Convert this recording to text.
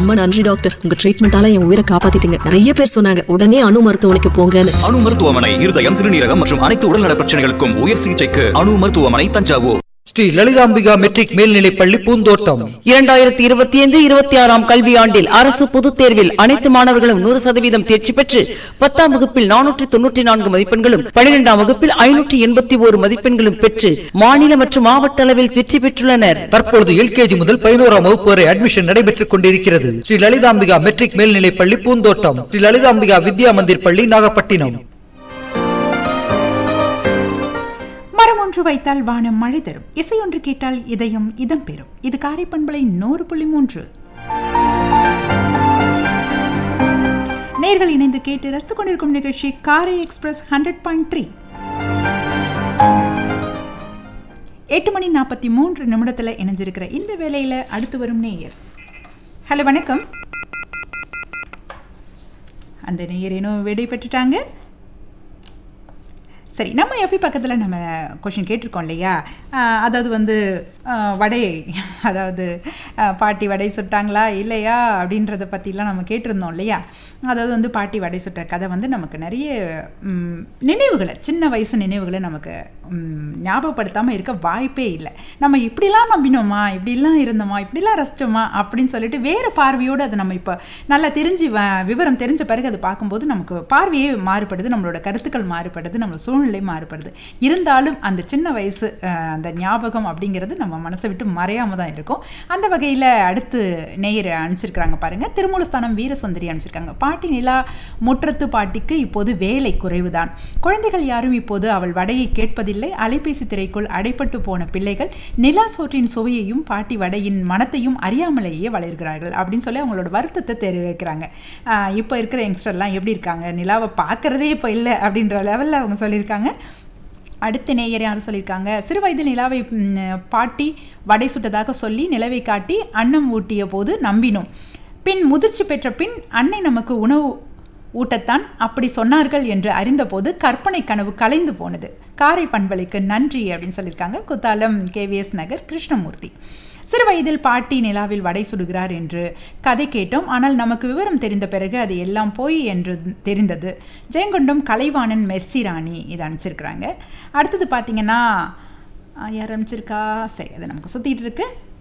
ரொம்ப நன்றி டாக்டர் உங்க ட்ரீட்மெண்டால என் உயிரை காப்பாத்திட்டீங்க நிறைய பேர் சொன்னாங்க உடனே அணு மருத்துவமனைக்கு போங்கன்னு அணு மருத்துவமனை இருதயம் சிறுநீரகம் மற்றும் அனைத்து உடல்நல பிரச்சனைகளுக்கும் உயர் சிகிச்சைக்கு அணு மருத்துவமனை தஞ்சாவூர் ஸ்ரீ லலிதாம்பிகா மெட்ரிக் மேல்நிலைப் பள்ளி பூந்தோட்டம் இரண்டாயிரத்தி இருபத்தி ஐந்து இருபத்தி ஆறாம் கல்வியாண்டில் அரசு பொதுத் தேர்வில் அனைத்து மாணவர்களும் நூறு சதவீதம் தேர்ச்சி பெற்று பத்தாம் வகுப்பில் நானூற்றி தொன்னூற்றி நான்கு மதிப்பெண்களும் பனிரெண்டாம் வகுப்பில் ஐநூற்றி எண்பத்தி ஓரு மதிப்பெண்களும் பெற்று மாநில மற்றும் மாவட்ட அளவில் வெற்றி பெற்றுள்ளனர் தற்பொழுது எல்கேஜி முதல் பதினோராம் வகுப்பு வரை அட்மிஷன் நடைபெற்றுக் கொண்டிருக்கிறது ஸ்ரீ லலிதாம்பிகா மெட்ரிக் மேல்நிலைப் பள்ளி பூந்தோட்டம் ஸ்ரீ லலிதாம்பிகா வித்யா மந்திர் பள்ளி நாகப்பட்டினம் மரம் ஒன்று வைத்தால் வானம் மழை தரும் இசை ஒன்று கேட்டால் இதயம் இதம் பெறும் இது காரைப்பண்பலை நூறு புள்ளி மூன்று நேர்கள் இணைந்து கேட்டு ரசித்துக் கொண்டிருக்கும் நிகழ்ச்சி காரை எக்ஸ்பிரஸ் ஹண்ட்ரட் பாயிண்ட் த்ரீ எட்டு மணி நாற்பத்தி மூன்று நிமிடத்தில் இணைஞ்சிருக்கிற இந்த வேலையில் அடுத்து வரும் நேயர் ஹலோ வணக்கம் அந்த நேயர் இன்னும் விடை பெற்றுட்டாங்க சரி நம்ம எப்பி பக்கத்தில் நம்ம கொஷின் கேட்டிருக்கோம் இல்லையா ஆஹ் அதாவது வந்து ஆஹ் வடை அதாவது ஆஹ் பாட்டி வடை சுட்டாங்களா இல்லையா அப்படின்றத பற்றிலாம் நம்ம கேட்டிருந்தோம் இல்லையா அதாவது வந்து பாட்டி வடை சுட்ட கதை வந்து நமக்கு நிறைய ம், நினைவுகளை சின்ன வயசு நினைவுகளை நமக்கு ம், ஞாபகப்படுத்தாமல் இருக்க வாய்ப்பே இல்லை நம்ம இப்படிலாம் நம்பினோமா இப்படிலாம் இருந்தோமா இப்படிலாம் ரசிச்சோமா அப்படின்னு சொல்லிட்டு வேறு பார்வையோடு அதை நம்ம இப்போ நல்லா தெரிஞ்சு வ- விவரம் தெரிஞ்ச பிறகு அது பார்க்கும்போது நமக்கு பார்வையே மாறுபடுது நம்மளோட கருத்துக்கள் மாறுபடுது நம்ம சூழ்நிலை மாறுபடுது இருந்தாலும் அந்த சின்ன வயசு அஹ், அந்த ஞாபகம் அப்படிங்கிறது நம்ம மனசை விட்டு மறையாம தான் இருக்கும் அந்த வகையில் அடுத்து நேயர் அனுப்பிச்சிருக்கிறாங்க பாருங்க திருமூலஸ்தானம் வீரசுந்தரி அனுப்பிச்சிருக்காங்க பாட்டி நிலா முற்றத்து பாட்டிக்கு இப்போது வேலை குறைவுதான் குழந்தைகள் யாரும் இப்போது அவள் வடையை கேட்பதில்லை அலைபேசி திரைக்குள் அடைப்பட்டு போன பிள்ளைகள் நிலா சோற்றின் சுவையையும் பாட்டி வடையின் மனத்தையும் அறியாமலேயே வளர்கிறார்கள் அப்படின்னு சொல்லி அவங்களோட வருத்தத்தை தெரிவிக்கிறாங்க ஆஹ் இப்போ இருக்கிற யங்ஸ்டர்லாம் எப்படி இருக்காங்க நிலாவை பார்க்கறதே இப்போ இல்லை அப்படின்ற லெவலில் அவங்க சொல்லியிருக்காங்க அடுத்த நேயர் யார் சொல்லியிருக்காங்க சிறு வயதில் நிலாவை ம், பாட்டி வடை சுட்டதாக சொல்லி நிலவை காட்டி அன்னம் ஊட்டிய போது நம்பினோம் பின் முதிர்ச்சி பெற்ற பின் அன்னை நமக்கு உணவு ஊட்டத்தான் அப்படி சொன்னார்கள் என்று அறிந்தபோது கற்பனை கனவு கலைந்து போனது காரை பண்பலைக்கு நன்றி அப்படின்னு சொல்லியிருக்காங்க குத்தாலம் கேவிஎஸ் நகர் கிருஷ்ணமூர்த்தி சிறு வயதில் பாட்டி நிலாவில் வடை சுடுகிறார் என்று கதை கேட்டோம் ஆனால் நமக்கு விவரம் தெரிந்த பிறகு அது எல்லாம் போய் என்று தெரிந்தது ஜெயங்கொண்டம் கலைவாணன் மெர்சி ராணி இதை அனுப்பிச்சிருக்கிறாங்க அடுத்தது பார்த்தீங்கன்னா ஆஹ், யார் அனுப்பிச்சிருக்கா சரி அது நமக்கு சுற்றிட்டு இருக்கு